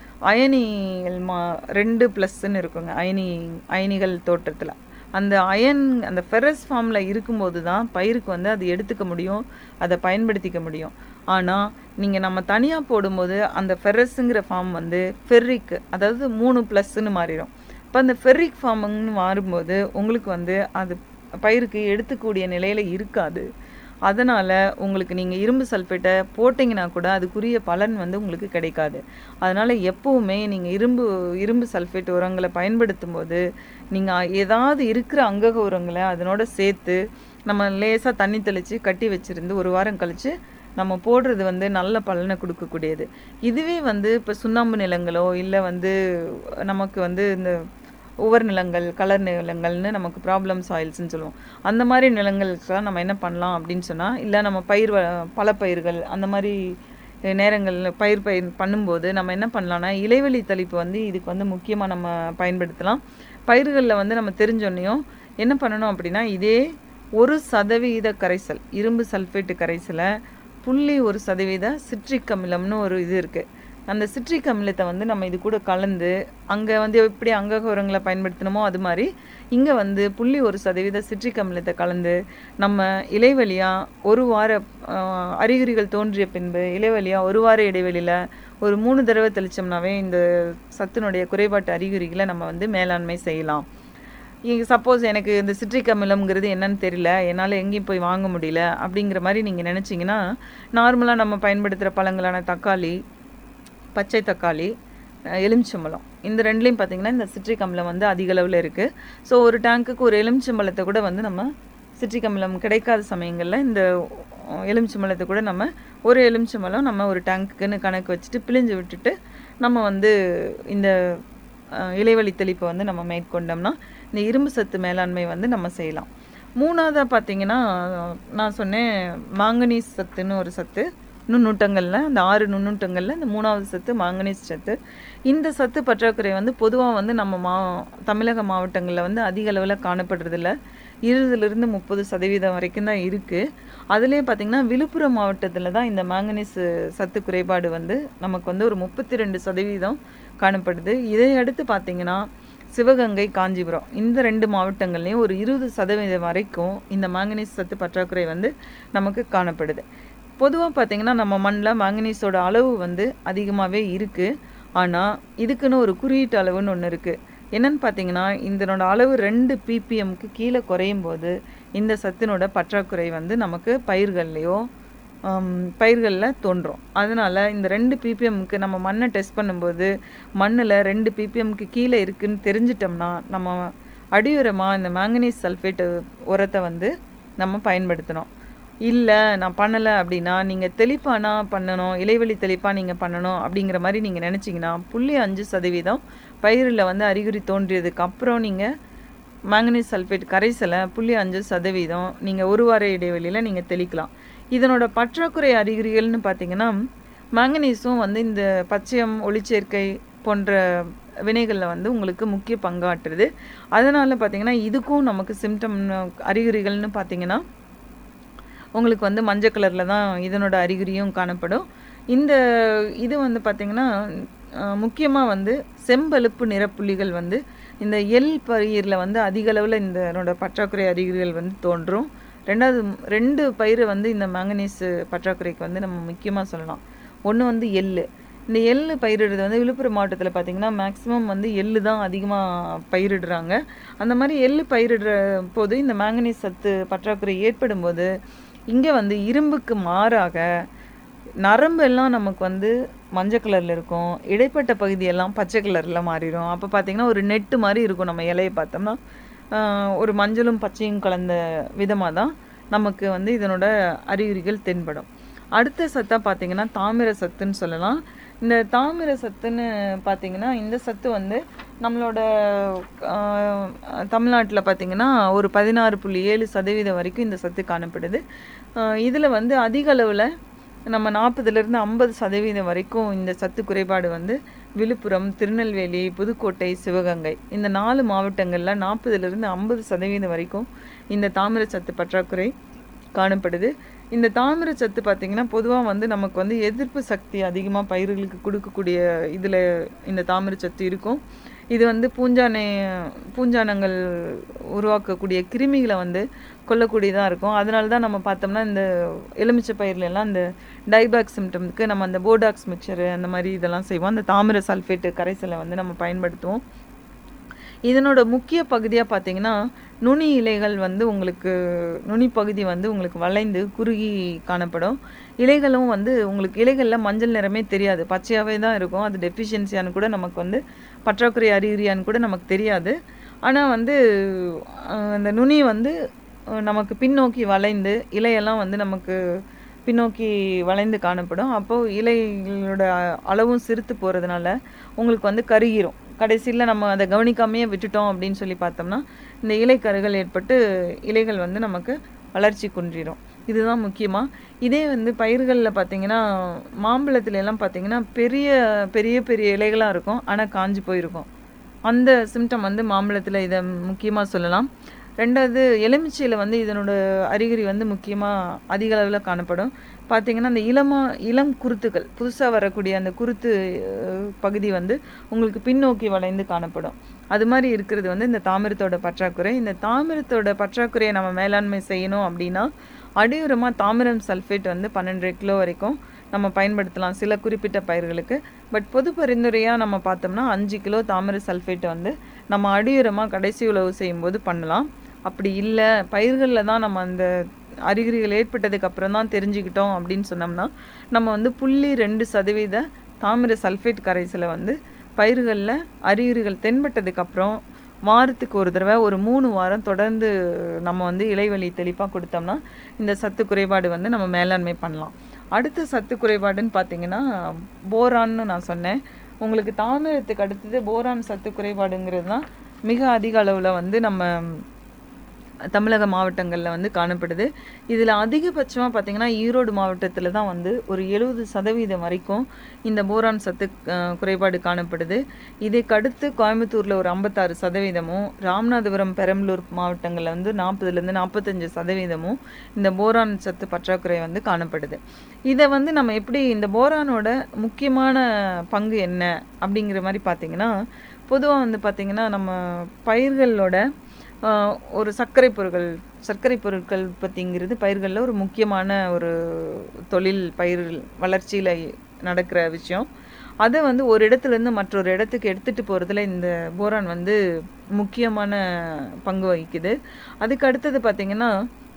அயனிகள் மா ரெண்டு ப்ளஸ்ன்னு இருக்குங்க அயனி அயனிகள் தோற்றத்தில் அந்த அயன் அந்த ஃபெரஸ் ஃபார்மில் இருக்கும்போது தான் பயிருக்கு வந்து அது எடுத்துக்க முடியும் அதை பயன்படுத்திக்க முடியும் ஆனால் நீங்கள் நம்ம தனியாக போடும்போது அந்த ஃபெரஸுங்கிற ஃபார்ம் வந்து ஃபெர்ரிக் அதாவது மூணு ப்ளஸ்ன்னு மாறிடும் இப்போ அந்த ஃபெர்ரிக் ஃபார்முன்னு மாறும்போது உங்களுக்கு வந்து அது பயிருக்கு எடுத்துக்கூடிய நிலையில் இருக்காது அதனால் உங்களுக்கு நீங்கள் இரும்பு சல்ஃபேட்டை போட்டிங்கன்னா கூட அதுக்குரிய பலன் வந்து உங்களுக்கு கிடைக்காது அதனால் எப்போவுமே நீங்கள் இரும்பு இரும்பு சல்ஃபேட் உரங்களை பயன்படுத்தும் போது நீங்கள் ஏதாவது இருக்கிற அங்கக உரங்களை அதனோட சேர்த்து நம்ம லேசாக தண்ணி தெளித்து கட்டி வச்சுருந்து ஒரு வாரம் கழித்து நம்ம போடுறது வந்து நல்ல பலனை கொடுக்கக்கூடியது இதுவே வந்து இப்போ சுண்ணாம்பு நிலங்களோ இல்லை வந்து நமக்கு வந்து இந்த உவர் நிலங்கள் கலர் நிலங்கள்னு நமக்கு ப்ராப்ளம் சாயில்ஸ்னு சொல்லுவோம் அந்த மாதிரி நிலங்களுக்கெல்லாம் நம்ம என்ன பண்ணலாம் அப்படின்னு சொன்னால் இல்லை நம்ம பயிர் வ- பலப்பயிர்கள் அந்த மாதிரி நேரங்களில் பயிர் பயிர் பண்ணும்போது நம்ம என்ன பண்ணலாம்னா இலைவெளி தெளிப்பு வந்து இதுக்கு வந்து முக்கியமாக நம்ம பயன்படுத்தலாம் பயிர்களில் வந்து நம்ம தெரிஞ்சோன்னையும் என்ன பண்ணணும் அப்படின்னா இதே ஒரு சதவீத கரைசல் இரும்பு சல்ஃபேட்டு கரைசலை புள்ளி ஒரு சதவீத சிட்ரிக் அமிலம்னு ஒரு இது இருக்குது அந்த சிட்ரிக் அமிலத்தை வந்து நம்ம இது கூட கலந்து அங்கே வந்து எப்படி அங்கக உரங்களை பயன்படுத்தணுமோ அது மாதிரி இங்கே வந்து புள்ளி ஒரு சதவீத சிட்ரிக் அமிலத்தை கலந்து நம்ம இலைவழியாக ஒரு வார ஆஹ், அறிகுறிகள் தோன்றிய பின்பு இலைவழியாக ஒரு வார இடைவெளியில் ஒரு மூணு தடவை தெளிச்சோம்னாவே இந்த சத்தினுடைய குறைபாட்டு அறிகுறிகளை நம்ம வந்து மேலாண்மை செய்யலாம் இங்கே சப்போஸ் எனக்கு இந்த சிட்ரிக் அமிலம்ங்கிறது என்னன்னு தெரியல என்னால் எங்கேயும் போய் வாங்க முடியல அப்படிங்கிற மாதிரி நீங்கள் நினச்சிங்கன்னா நார்மலாக நம்ம பயன்படுத்துகிற பழங்களான தக்காளி பச்சை தக்காளி அஹ், எலுமிச்சம்பழம் இந்த ரெண்டுலேயும் பார்த்தீங்கன்னா இந்த சிட்ரிக் அமிலம் வந்து அதிக அளவில் இருக்குது ஸோ ஒரு டேங்க்குக்கு ஒரு எலுமிச்சம்பழத்தை கூட வந்து நம்ம சிட்ரிக் அமிலம் கிடைக்காத சமயங்களில் இந்த அஹ், எலுமிச்சம்பழத்தை கூட நம்ம ஒரு எலுமிச்சம்பழம் நம்ம ஒரு டேங்க்குன்னு கணக்கு வச்சுட்டு பிழிஞ்சு விட்டுட்டு நம்ம வந்து இந்த அஹ், இலைவழி தெளிப்பை வந்து நம்ம மேற்கொண்டோம்னா இந்த இரும்பு சத்து மேலாண்மை வந்து நம்ம செய்யலாம் மூணாவதாக பார்த்தீங்கன்னா நான் சொன்னேன் மாங்கனீஸ் சத்துன்னு ஒரு சத்து நுண்ணூட்டங்களில் அந்த ஆறு நுண்ணூட்டங்களில் இந்த மூணாவது சத்து மாங்கனீஸ் சத்து இந்த சத்து பற்றாக்குறை வந்து பொதுவாக வந்து நம்ம மா தமிழக மாவட்டங்களில் வந்து அதிக அளவில் காணப்படுறதில்ல இருபதுலேருந்து முப்பது சதவீதம் வரைக்கும் தான் இருக்குது அதுலேயே பார்த்திங்கன்னா விழுப்புரம் மாவட்டத்தில் தான் இந்த மாங்கனீஸ் சத்து குறைபாடு வந்து நமக்கு வந்து ஒரு முப்பத்தி ரெண்டு சதவீதம் காணப்படுது இதை அடுத்து பார்த்திங்கன்னா சிவகங்கை காஞ்சிபுரம் இந்த ரெண்டு மாவட்டங்கள்லேயும் ஒரு இருபது சதவீதம் வரைக்கும் இந்த மாங்கனீஸ் சத்து பற்றாக்குறை வந்து நமக்கு காணப்படுது பொதுவாக பார்த்திங்கன்னா நம்ம மண்ணில் மாங்கனீஸோட அளவு வந்து அதிகமாகவே இருக்குது ஆனால் இதுக்குன்னு ஒரு குறியீட்டு அளவுன்னு ஒன்று இருக்குது என்னன்னு பார்த்தீங்கன்னா இதனோட அளவு ரெண்டு பிபிஎம்க்கு கீழே குறையும் போது இந்த சத்தினோட பற்றாக்குறை வந்து நமக்கு பயிர்கள்லையோ பயிர்களில் தோன்றும் அதனால் இந்த ரெண்டு பிபிஎம்க்கு நம்ம மண்ணை டெஸ்ட் பண்ணும்போது மண்ணில் ரெண்டு பிபிஎம்க்கு கீழே இருக்குன்னு தெரிஞ்சிட்டோம்னா நம்ம அடியுரமாக இந்த மேங்கனீஸ் சல்ஃபேட்டு உரத்தை வந்து நம்ம பயன்படுத்தணும் இல்லை நான் பண்ணலை அப்படின்னா நீங்கள் தெளிப்பானா பண்ணணும் இலைவெளி தெளிப்பாக நீங்கள் பண்ணணும் அப்படிங்கிற மாதிரி நீங்கள் நினச்சிங்கன்னா புள்ளி அஞ்சு சதவீதம் பயிரில் வந்து அறிகுறி தோன்றியதுக்கு அப்புறம் நீங்கள் மேங்கனீஸ் சல்ஃபேட் கரைசலை புள்ளி அஞ்சு சதவீதம் நீங்கள் ஒரு வார இடைவெளியில் நீங்கள் தெளிக்கலாம் இதனோட பற்றாக்குறை அறிகுறிகள்னு பார்த்தீங்கன்னா மேங்கனீஸும் வந்து இந்த பச்சையம் ஒளிச்சேர்க்கை போன்ற வினைகளில் வந்து உங்களுக்கு முக்கிய பங்காற்றுது அதனால் பார்த்தீங்கன்னா இதுக்கும் நமக்கு சிம்டம் அறிகுறிகள்னு பார்த்தீங்கன்னா உங்களுக்கு வந்து மஞ்சள் கலரில் தான் இதனோட அறிகுறியும் காணப்படும் இந்த இது வந்து பார்த்திங்கன்னா முக்கியமாக வந்து செம்பழுப்பு நிறப்புள்ளிகள் வந்து இந்த எல் பயிரில் வந்து அதிக அளவில் இதனோட பற்றாக்குறை அறிகுறிகள் வந்து தோன்றும் ரெண்டாவது ரெண்டு பயிர் வந்து இந்த மேங்கனீஸ் பற்றாக்குறைக்கு வந்து நம்ம முக்கியமாக சொல்லலாம் ஒன்று வந்து எள்ளு இந்த எள்ளு பயிரிடுறது வந்து விழுப்புரம் மாவட்டத்தில் பார்த்திங்கன்னா மேக்ஸிமம் வந்து எள்ளு தான் அதிகமாக பயிரிடுறாங்க அந்த மாதிரி எள்ளு பயிரிடுற போது இந்த மேங்கனீஸ் சத்து பற்றாக்குறை ஏற்படும் போது இங்கே வந்து இரும்புக்கு மாறாக நரம்பு எல்லாம் நமக்கு வந்து மஞ்சள் கலரில் இருக்கும் இடைப்பட்ட பகுதியெல்லாம் பச்சை கலரில் மாறிடும் அப்போ பார்த்திங்கன்னா ஒரு நெட்டு மாதிரி இருக்கும் நம்ம இலையை பார்த்தோம்னா ஒரு மஞ்சளும் பச்சையும் கலந்த விதமாக தான் நமக்கு வந்து இதனோட அறிகுறிகள் தென்படும் அடுத்த சத்தாக பார்த்திங்கன்னா தாமிர சத்துன்னு சொல்லலாம் இந்த தாமிர சத்துன்னு பார்த்திங்கன்னா இந்த சத்து வந்து நம்மளோட தமிழ்நாட்டில் பார்த்திங்கன்னா ஒரு பதினாறு புள்ளி ஏழு சதவீதம் வரைக்கும் இந்த சத்து காணப்படுது இதில் வந்து அதிக அளவில் நம்ம நாற்பதுலேருந்து ஐம்பது சதவீதம் வரைக்கும் இந்த சத்து குறைபாடு வந்து விழுப்புரம் திருநெல்வேலி புதுக்கோட்டை சிவகங்கை இந்த நாலு மாவட்டங்களில் நாற்பதுலேருந்து ஐம்பது சதவீதம் வரைக்கும் இந்த தாமிர சத்து பற்றாக்குறை காணப்படுது இந்த தாமிர சத்து பார்த்திங்கன்னா பொதுவாக வந்து நமக்கு வந்து எதிர்ப்பு சக்தி அதிகமாக பயிர்களுக்கு கொடுக்கக்கூடிய இதில் இந்த தாமிர சத்து இருக்கும் இது வந்து பூஞ்சானை பூஞ்சானங்கள் உருவாக்கக்கூடிய கிருமிகளை வந்து கொல்லக்கூடியதாக இருக்கும் அதனால தான் நம்ம பார்த்தோம்னா இந்த எலுமிச்சை பயிர்லெல்லாம் இந்த டைபாக் சிம்டம்க்கு நம்ம அந்த போடாக்ஸ் மிக்சரு அந்த மாதிரி இதெல்லாம் செய்வோம் அந்த தாமிர சல்ஃபேட்டு கரைசலை வந்து நம்ம பயன்படுத்துவோம் இதனோட முக்கிய பகுதியாக பார்த்தீங்கன்னா நுனி இலைகள் வந்து உங்களுக்கு நுனி பகுதி வந்து உங்களுக்கு வளைந்து குறுகி காணப்படும் இலைகளும் வந்து உங்களுக்கு இலைகளில் மஞ்சள் நிறமே தெரியாது பச்சையாகவே தான் இருக்கும் அது டெஃபிஷியன்சியான்னு கூட நமக்கு வந்து பற்றாக்குறை அறிகுறியான்னு கூட நமக்கு தெரியாது ஆனால் வந்து அந்த நுனி வந்து நமக்கு பின்னோக்கி வளைந்து இலையெல்லாம் வந்து நமக்கு பின்னோக்கி வளைந்து காணப்படும் அப்போது இலைகளோட அளவும் சிறுத்து போகிறதுனால உங்களுக்கு வந்து கருகிரும் கடைசியில் நம்ம அதை கவனிக்காமையே விட்டுட்டோம் அப்படின்னு சொல்லி பார்த்தோம்னா இந்த இலைக்கருகள் ஏற்பட்டு இலைகள் வந்து நமக்கு வளர்ச்சி குன்றிடும் இதுதான் முக்கியமாக இதே வந்து பயிர்களில் பார்த்தீங்கன்னா மாம்பழத்துல எல்லாம் பார்த்தீங்கன்னா பெரிய பெரிய பெரிய இலைகளாக இருக்கும் ஆனால் காஞ்சி போயிருக்கும் அந்த சிம்டம் வந்து மாம்பழத்தில் இதை முக்கியமாக சொல்லலாம் ரெண்டாவது எலுமிச்சையில் வந்து இதனோட அறிகுறி வந்து முக்கியமாக அதிக அளவில் காணப்படும் பார்த்திங்கன்னா அந்த இளமா இளம் குருத்துக்கள் புதுசாக வரக்கூடிய அந்த குருத்து பகுதி வந்து உங்களுக்கு பின்னோக்கி வளைந்து காணப்படும் அது மாதிரி இருக்கிறது வந்து இந்த தாமிரத்தோட பற்றாக்குறை இந்த தாமிரத்தோட பற்றாக்குறையை நம்ம மேலாண்மை செய்யணும் அப்படின்னா அடியுரமாக தாமிரம் சல்ஃபேட் வந்து பன்னெண்டு கிலோ வரைக்கும் நம்ம பயன்படுத்தலாம் சில குறிப்பிட்ட பயிர்களுக்கு பட் பொது பரிந்துரையாக நம்ம பார்த்தோம்னா அஞ்சு கிலோ தாமிர சல்ஃபேட் வந்து நம்ம அடியுரமாக கடைசி உழவு செய்யும்போது பண்ணலாம் அப்படி இல்லை பயிர்களில் தான் நம்ம அந்த அறிகுறிகள் ஏற்பட்டதுக்கு அப்புறம் தான் தெரிஞ்சுக்கிட்டோம் அப்படின்னு சொன்னோம்னா நம்ம வந்து புள்ளி ரெண்டு சதவீத தாமிர சல்ஃபேட் கரைசலை வந்து பயிர்களில் அறிகுறிகள் தென்பட்டதுக்கப்புறம் வாரத்துக்கு ஒரு தடவை ஒரு மூணு வாரம் தொடர்ந்து நம்ம வந்து இலைவெளி தெளிப்பாக கொடுத்தோம்னா இந்த சத்து குறைபாடு வந்து நம்ம மேலாண்மை பண்ணலாம் அடுத்த சத்து குறைபாடுன்னு பார்த்தீங்கன்னா போரான்னு நான் சொன்னேன் உங்களுக்கு தாமிரத்துக்கு அடுத்தது போரான் சத்து குறைபாடுங்கிறது தான் மிக அதிக அளவில் வந்து நம்ம தமிழக மாவட்டங்களில் வந்து காணப்படுது இதில் அதிகபட்சமாக பார்த்தீங்கன்னா ஈரோடு மாவட்டத்தில் தான் வந்து ஒரு எழுபது சதவீதம் வரைக்கும் இந்த போரான் சத்து அஹ், குறைபாடு காணப்படுது இதைக்கடுத்து கோயம்புத்தூரில் ஒரு ஐம்பத்தாறு சதவீதமும் ராமநாதபுரம் பெரம்பலூர் மாவட்டங்களில் வந்து நாற்பதுலேருந்து நாற்பத்தஞ்சு சதவீதமும் இந்த போரான் சத்து பற்றாக்குறை வந்து காணப்படுது இதை வந்து நம்ம எப்படி இந்த போரானோட முக்கியமான பங்கு என்ன அப்படிங்கிற மாதிரி பார்த்தீங்கன்னா பொதுவாக வந்து பார்த்திங்கன்னா நம்ம பயிர்களோட ஆஹ், ஒரு சர்க்கரை பொருட்கள் சர்க்கரை பொருட்கள் உற்பத்திங்கிறது பயிர்களில் ஒரு முக்கியமான ஒரு தொழில் பயிர் வளர்ச்சியில் நடக்கிற விஷயம் அதை வந்து ஒரு இடத்துலேருந்து மற்றொரு இடத்துக்கு எடுத்துகிட்டு போகிறதுல இந்த போரான் வந்து முக்கியமான பங்கு வகிக்குது அதுக்கு அடுத்தது பார்த்திங்கன்னா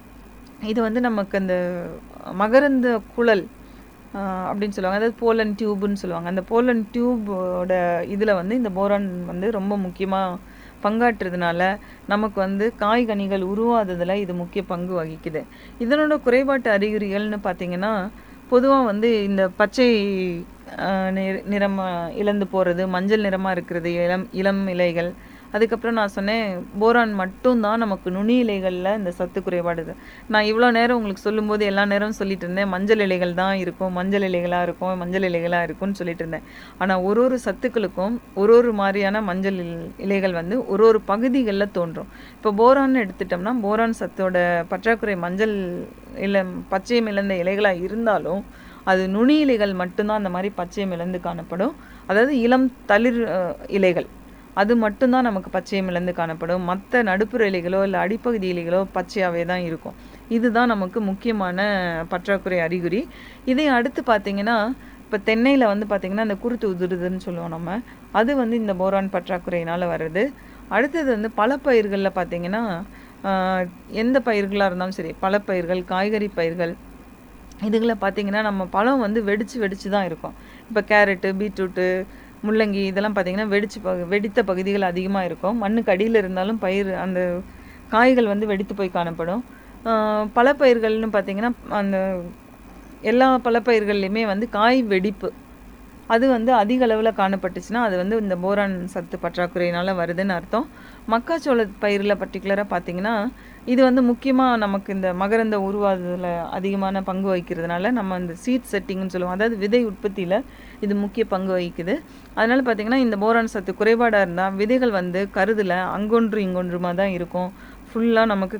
இது வந்து நமக்கு அந்த மகரந்த குழல் ஆஹ், அப்படின்னு சொல்லுவாங்க அதாவது போலன் டியூப்னு சொல்லுவாங்க அந்த போலன் டியூபோட இதில் வந்து இந்த போரான் வந்து ரொம்ப முக்கியமாக பங்காற்றுறதுனால நமக்கு வந்து காய்கனிகள் உருவாததில் இது முக்கிய பங்கு வகிக்குது இதனோட குறைபாட்டு அறிகுறிகள்னு பார்த்தீங்கன்னா பொதுவாக வந்து இந்த பச்சை ஆஹ், நிற- நிறம் இழந்து போகிறது மஞ்சள் நிறமாக இருக்கிறது இளம் இளம் இலைகள் அதுக்கப்புறம் நான் சொன்னேன் போரான் மட்டும்தான் நமக்கு நுனி இலைகளில் இந்த சத்து குறைபாடு இது. நான் இவ்வளோ நேரம் உங்களுக்கு சொல்லும்போது எல்லா நேரம் சொல்லிட்டு இருந்தேன் மஞ்சள் இலைகள் தான் இருக்கும் மஞ்சள் இலைகளாக இருக்கும் மஞ்சள் இலைகளாக இருக்கும்னு சொல்லிட்டு இருந்தேன் ஆனால் ஒரு ஒரு சத்துக்களுக்கும் ஒரு ஒரு மாதிரியான மஞ்சள் இல்- இலைகள் வந்து ஒரு ஒரு பகுதிகளில் தோன்றும் இப்போ போரான்னு எடுத்துட்டோம்னா போரான் சத்தோட பற்றாக்குறை மஞ்சள் இல்லை பச்சையம் இழந்த இலைகளாக இருந்தாலும் அது நுனி இலைகள் மட்டும்தான் அந்த மாதிரி பச்சையம் இழந்து காணப்படும் அதாவது இளம் தளிர் அஹ், இலைகள் அது மட்டும்தான் நமக்கு பச்சையம் இழந்து காணப்படும் மற்ற நடுப்புற இலைகளோ இல்லை அடிப்பகுதி இலைகளோ பச்சையாகவே தான் இருக்கும் இதுதான் நமக்கு முக்கியமான பற்றாக்குறை அறிகுறி இதை அடுத்து பார்த்தீங்கன்னா இப்போ தென்னையில் வந்து பார்த்தீங்கன்னா இந்த குருத்து உதிருதுன்னு சொல்லுவோம் நம்ம அது வந்து இந்த போரான் பற்றாக்குறையினால் வருது அடுத்தது வந்து பல பயிர்களில் பார்த்தீங்கன்னா ஆஹ், எந்த பயிர்களாக இருந்தாலும் சரி பல பயிர்கள் காய்கறி பயிர்கள் இதுகளை பார்த்தீங்கன்னா நம்ம பழம் வந்து வெடிச்சு வெடிச்சு தான் இருக்கும் இப்போ கேரட்டு பீட்ரூட்டு முள்ளங்கி இதெல்லாம் பார்த்தீங்கன்னா வெடிச்சு பகு வெடித்த பகுதிகள் அதிகமாக இருக்கும் மண்ணுக்கு அடியில் இருந்தாலும் பயிர் அந்த காய்கள் வந்து வெடித்து போய் காணப்படும் ஆஹ் பல பயிர்கள்னு பார்த்தீங்கன்னா அந்த எல்லா பழப்பயிர்கள்லையுமே வந்து காய் வெடிப்பு அது வந்து அதிக அளவில் காணப்பட்டுச்சுன்னா அது வந்து இந்த போரான் சத்து பற்றாக்குறையினால வருதுன்னு அர்த்தம் மக்காச்சோள பயிரில் பர்டிகுலராக பார்த்தீங்கன்னா இது வந்து முக்கியமாக நமக்கு இந்த மகரந்த உருவாததில் அதிகமான பங்கு வகிக்கிறதுனால நம்ம இந்த சீட் செட்டிங்னு சொல்லுவோம் அதாவது விதை உற்பத்தியில் இது முக்கிய பங்கு வகிக்குது அதனால் பார்த்தீங்கன்னா இந்த போரான் சத்து குறைபாடாக இருந்தால் விதைகள் வந்து கருதில் அங்கொன்று இங்கொன்றுமா தான் இருக்கும் ஃபுல்லாக நமக்கு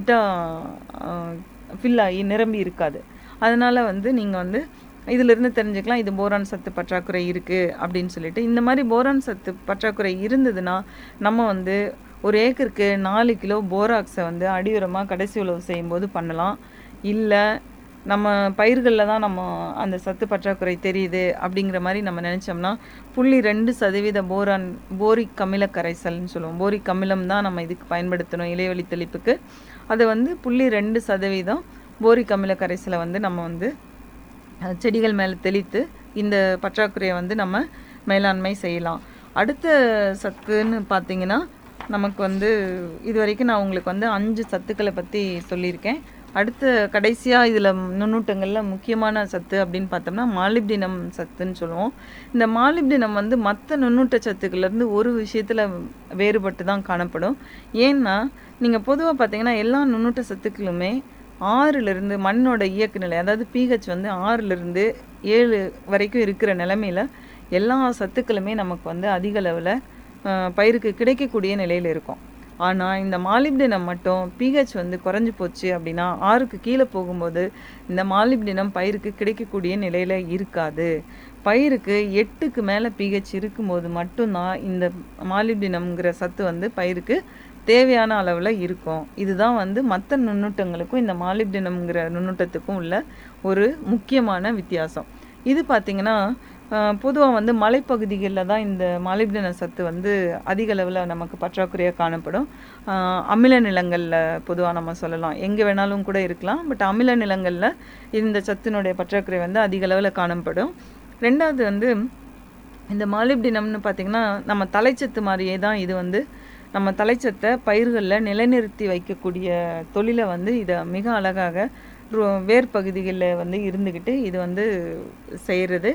கம்ப்ளீட்டாக ஃபில் ஆகி நிரம்பி இருக்காது அதனால் வந்து நீங்கள் வந்து இதிலிருந்து தெரிஞ்சுக்கலாம் இது போரான் சத்து பற்றாக்குறை இருக்குது அப்படின்னு சொல்லிட்டு இந்த மாதிரி போரான் சத்து பற்றாக்குறை இருந்ததுன்னா நம்ம வந்து ஒரு ஏக்கருக்கு நாலு கிலோ போராக்ஸை வந்து அடியுரமாக கடைசி உழவு செய்யும்போது பண்ணலாம் இல்லை நம்ம பயிர்களில் தான் நம்ம அந்த சத்து பற்றாக்குறை தெரியுது அப்படிங்கிற மாதிரி நம்ம நினச்சோம்னா புள்ளி ரெண்டு சதவீத போரான் போரிக் அமில கரைசல்னு சொல்லுவோம் போரிக் அமிலம் தான் நம்ம இதுக்கு பயன்படுத்தணும் இலைவழி தெளிப்புக்கு அது வந்து புள்ளி ரெண்டு சதவீதம் போரிக் அமில கரைசலை வந்து நம்ம வந்து அஹ், செடிகள் மேலே தெளித்து இந்த பற்றாக்குறையை வந்து நம்ம மேலாண்மை செய்யலாம் அடுத்த சத்துன்னு பார்த்தீங்கன்னா நமக்கு வந்து இது வரைக்கும் நான் உங்களுக்கு வந்து அஞ்சு சத்துக்களை பற்றி சொல்லியிருக்கேன் அடுத்த கடைசியாக இதில் நுண்ணூட்டங்களில் முக்கியமான சத்து அப்படின்னு பார்த்தோம்னா மாலிப்டினம் சத்துன்னு சொல்லுவோம் இந்த மாலிப்டினம் வந்து மற்ற நுண்ணூட்ட சத்துக்கள்லேருந்து ஒரு விஷயத்தில் வேறுபட்டு தான் காணப்படும் ஏன்னா நீங்கள் பொதுவாக பார்த்தீங்கன்னா எல்லா நுண்ணூட்ட சத்துக்களுமே ஆறிலிருந்து மண்ணோட இயக்க நிலை அதாவது பிஹெச் வந்து ஆறிலிருந்து ஏழு வரைக்கும் இருக்கிற நிலமையில எல்லா சத்துக்களுமே நமக்கு வந்து அதிக அளவில் பயிருக்கு கிடைக்கக்கூடிய நிலையில் இருக்கும் ஆனால் இந்த மாலிப்டினம் மட்டும் பிஹெச் வந்து குறைஞ்சி போச்சு அப்படின்னா ஆறுக்கு கீழே போகும்போது இந்த மாலிப்டினம் பயிருக்கு கிடைக்கக்கூடிய நிலையில் இருக்காது பயிருக்கு எட்டுக்கு மேலே பிஹெச் இருக்கும்போது மட்டும்தான் இந்த மாலிப்டினம்ங்கிற சத்து வந்து பயிருக்கு தேவையான அளவில் இருக்கும் இதுதான் வந்து மற்ற நுண்ணூட்டங்களுக்கும் இந்த மாலிப்டினம்ங்கிற நுண்ணூட்டத்துக்கும் உள்ள ஒரு முக்கியமான வித்தியாசம் இது பார்த்திங்கன்னா பொதுவாக வந்து மலைப்பகுதிகளில் தான் இந்த மாலிப்டின சத்து வந்து அதிக அளவில் நமக்கு பற்றாக்குறையாக காணப்படும் ஆஹ் அமில நிலங்களில் பொதுவாக நம்ம சொல்லலாம் எங்கே வேணாலும் கூட இருக்கலாம் பட் அமில நிலங்களில் இந்த சத்தினுடைய பற்றாக்குறை வந்து அதிக அளவில் காணப்படும் ரெண்டாவது வந்து இந்த மாலிப்டினம்னு பார்த்திங்கன்னா நம்ம தலைச்சத்து மாதிரியே தான் இது வந்து நம்ம தலைச்சத்தை பயிர்களில் நிலைநிறுத்தி வைக்கக்கூடிய தொழிலை வந்து இதை மிக அழகாக ரொ- வேர் பகுதிகளில் வந்து இருந்துக்கிட்டு இது வந்து செய்கிறது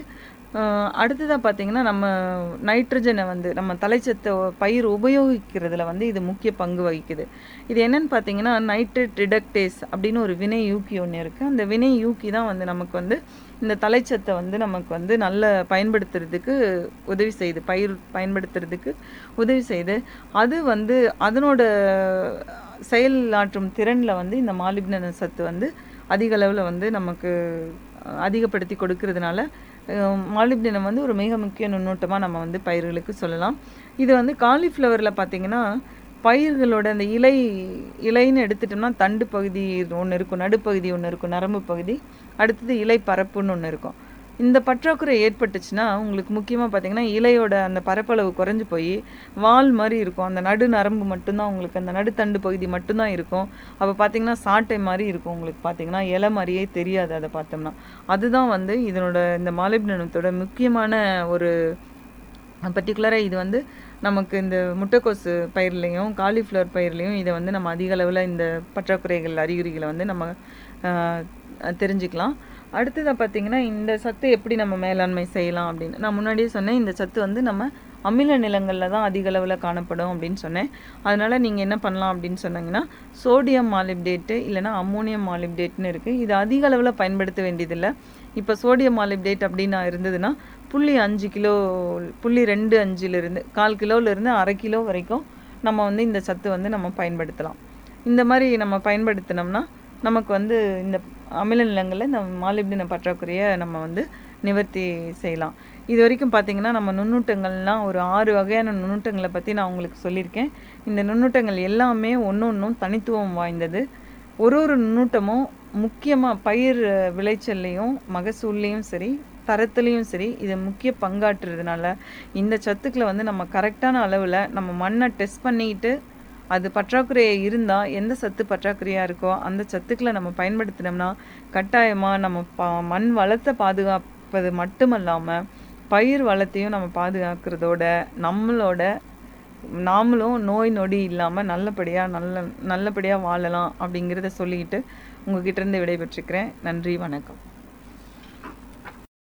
அடுத்ததாக பார்த்தீங்கன்னா நம்ம நைட்ரஜனை வந்து நம்ம தலைச்சத்தை பயிர் உபயோகிக்கிறதுல வந்து இது முக்கிய பங்கு வகிக்குது இது என்னன்னு பார்த்தீங்கன்னா நைட்ரேட் ரிடக்டேஸ் அப்படின்னு ஒரு வினை யூக்கி ஒன்று இருக்குது அந்த வினை யூக்கி தான் வந்து நமக்கு வந்து இந்த தலைச்சத்தை வந்து நமக்கு வந்து நல்ல பயன்படுத்துறதுக்கு உதவி செய்யுது பயிர் பயன்படுத்துறதுக்கு உதவி செய்யுது அது வந்து அதனோட செயலாற்றும் திறனில் வந்து இந்த மாலிப்டின சத்து வந்து அதிக அளவில் வந்து நமக்கு அதிகப்படுத்தி கொடுக்கறதுனால மாலிப்டினம் வந்து ஒரு மிக முக்கிய நுண்ணோட்டமாக நம்ம வந்து பயிர்களுக்கு சொல்லலாம் இது வந்து காலிஃப்ளவரில் பார்த்திங்கன்னா பயிர்களோட அந்த இலை இலைன்னு எடுத்துட்டோம்னா தண்டு பகுதி ஒன்று இருக்கும் நடுப்பகுதி ஒன்று இருக்கும் நரம்பு பகுதி அடுத்தது இலை பரப்புன்னு ஒன்று இருக்கும் இந்த பற்றாக்குறை ஏற்பட்டுச்சுன்னா உங்களுக்கு முக்கியமாக பார்த்தீங்கன்னா இலையோட அந்த பரப்பளவு குறைஞ்சி போய் வால் மாதிரி இருக்கும் அந்த நடு நரம்பு மட்டும்தான் உங்களுக்கு அந்த நடுத்தண்டு பகுதி மட்டும்தான் இருக்கும் அப்போ பார்த்தீங்கன்னா சாட்டை மாதிரி இருக்கும் உங்களுக்கு பார்த்தீங்கன்னா இலை மாதிரியே தெரியாது அதை பார்த்தோம்னா அதுதான் வந்து இதனோட இந்த மாலிப்டினத்தோட முக்கியமான ஒரு பர்டிகுலராக இது வந்து நமக்கு இந்த முட்டைக்கோசு பயிர்லேயும் காலிஃப்ளவர் பயிர்லேயும் இதை வந்து நம்ம அதிக அளவில் இந்த பற்றாக்குறைகள் அறிகுறிகளை வந்து நம்ம தெரிஞ்சுக்கலாம் அடுத்ததாக பார்த்தீங்கன்னா இந்த சத்து எப்படி நம்ம மேலாண்மை செய்யலாம் அப்படின்னு நான் முன்னாடியே சொன்னேன் இந்த சத்து வந்து நம்ம அமில நிலங்களில் தான் அதிக அளவில் காணப்படும் அப்படின்னு சொன்னேன் அதனால் நீங்கள் என்ன பண்ணலாம் அப்படின்னு சொன்னீங்கன்னா சோடியம் மாலிப்டேட்டு இல்லைனா அம்மோனியம் மாலிப்டேட்னு இருக்குது இது அதிக அளவில் பயன்படுத்த வேண்டியதில்லை இப்போ சோடியம் மாலிப்டேட் அப்படின்னு இருந்ததுன்னா புள்ளி அஞ்சு கிலோ புள்ளி ரெண்டு அஞ்சுலேருந்து கால் கிலோலேருந்து அரை கிலோ வரைக்கும் நம்ம வந்து இந்த சத்து வந்து நம்ம பயன்படுத்தலாம் இந்த மாதிரி நம்ம பயன்படுத்தினோம்னா நமக்கு வந்து இந்த அமில நிலங்களில் இந்த மாலிப்டின பற்றாக்குறையை நம்ம வந்து நிவர்த்தி செய்யலாம் இது வரைக்கும் பார்த்தீங்கன்னா நம்ம நுண்ணூட்டங்கள்லாம் ஒரு ஆறு வகையான நுண்ணூட்டங்களை பற்றி நான் உங்களுக்கு சொல்லியிருக்கேன் இந்த நுண்ணூட்டங்கள் எல்லாமே ஒன்று ஒன்றும் தனித்துவம் வாய்ந்தது ஒரு ஒரு நுண்ணூட்டமும் முக்கியமாக பயிர் விளைச்சல்லையும் மகசூல்லையும் சரி தரத்துலேயும் சரி இது முக்கிய பங்காற்றுறதுனால இந்த சத்துக்களை வந்து நம்ம கரெக்டான அளவில் நம்ம மண்ணை டெஸ்ட் பண்ணிக்கிட்டு அது பற்றாக்குறையை இருந்தால் எந்த சத்து பற்றாக்குறையாக இருக்கோ அந்த சத்துக்களை நம்ம பயன்படுத்தினோம்னா கட்டாயமாக நம்ம பா மண் வளத்தை பாதுகாப்பது மட்டுமல்லாமல் பயிர் வளத்தையும் நம்ம பாதுகாக்கிறதோட நம்மளோட நாமளும் நோய் நொடி இல்லாமல் நல்லபடியாக நல்ல நல்லபடியாக வாழலாம் அப்படிங்கிறத சொல்லிக்கிட்டு உங்ககிட்ட இருந்து விடைபெற்றுக்கிறேன் நன்றி வணக்கம்